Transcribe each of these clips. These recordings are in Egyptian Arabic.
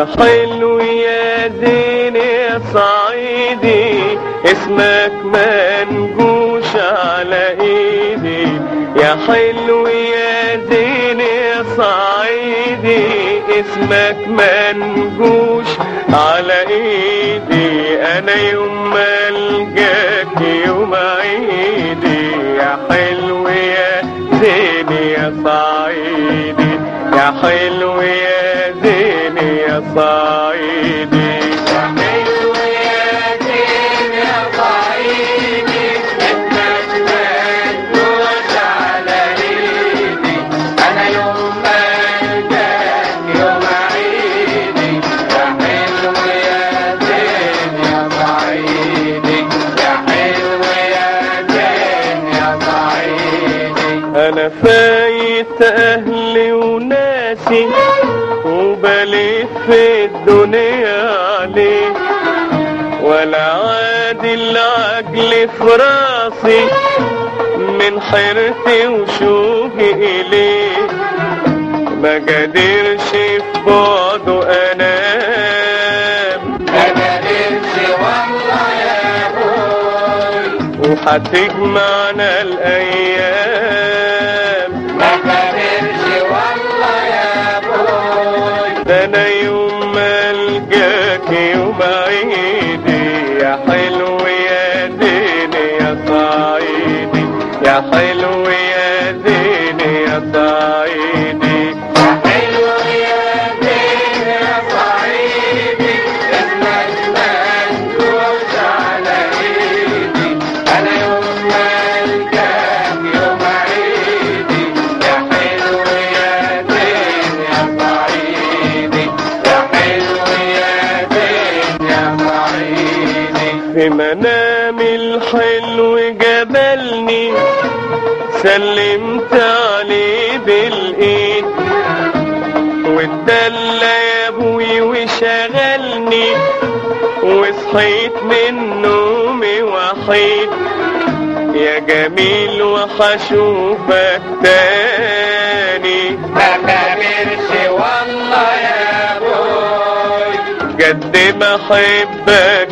يا حلو يا زين يا صعيدي اسمك منجوش على ايدي يا حلو يا زين يا صعيدي اسمك منجوش على ايدي انا يوم ما الجاك يوم عيدي يا حلو يا زين يا صعيدي يا حلو يا زين يا صعيدي يا حلو يا زين يا صعيدي اسمك منجوش على ايدي انا يوم ما الجاك يوم عيدي يا حلو يا زين يا صعيدي يا حلو يا زين يا صعيدي انا فايت اهلي وناسي وبلف الدنيا عليه ولا عاد العجل في راسي من حيرتي وشوقي اليه ما قدرش في بعده انام ما قدرش والله يا ابوي وحتجمعنا الايام ما قدرش والله يا ابوي ده انا يوم ما الجاك يوم عيدي يا حلو يا زين يا صعيدي يا حلو يا زين يا صعيدي حلو يا زين يا صعيدي اسمك منجوش على ايدي انا يوم ما الجاك يوم عيدي يا حلو يا زين يا صعيدي يا حلو يا زين يا صعيدي في منامي الحلو جبلني سلمت عليه بالايد واتدلى يا ابوي وشغلني وصحيت من نومي وحيد يا جميل وحشوفك تاني ما كبرش والله يا ابوي قد ما احبك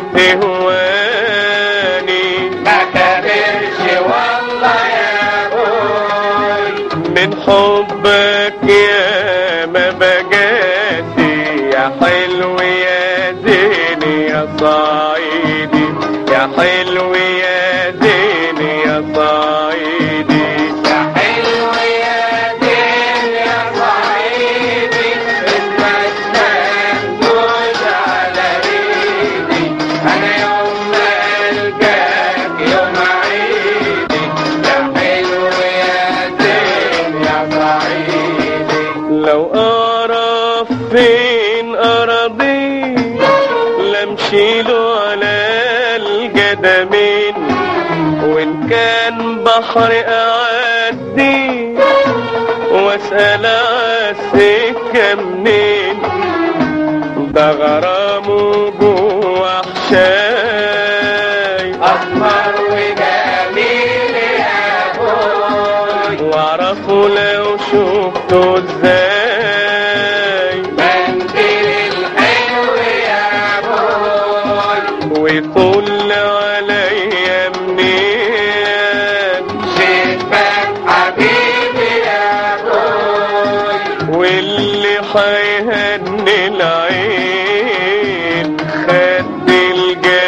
تهواني ما كبرش والله يا ابوي من حبك يا ما بجاتي يا حلو يا زين يا صعيدي يا حلو يا زين يا صعيدي يا حلو يا زين يا صعيدي اسمك منجوش على ايدي انا يوم ما القاك يوم عيدي يا حلو يا زين يا صعيدي لو اعرف فين اراضي لامشي له على القدمين وان كان بحر اعدي واسال عالسكه منين ده غرامه جوه حشاي اسمر وجميل يا ابوي واعرفه لو شفته ازاي منديل الحلو يا ابوي ويطل عليا منين شباك حبيبي يا ابوي واللي حيهني العين خد الجميل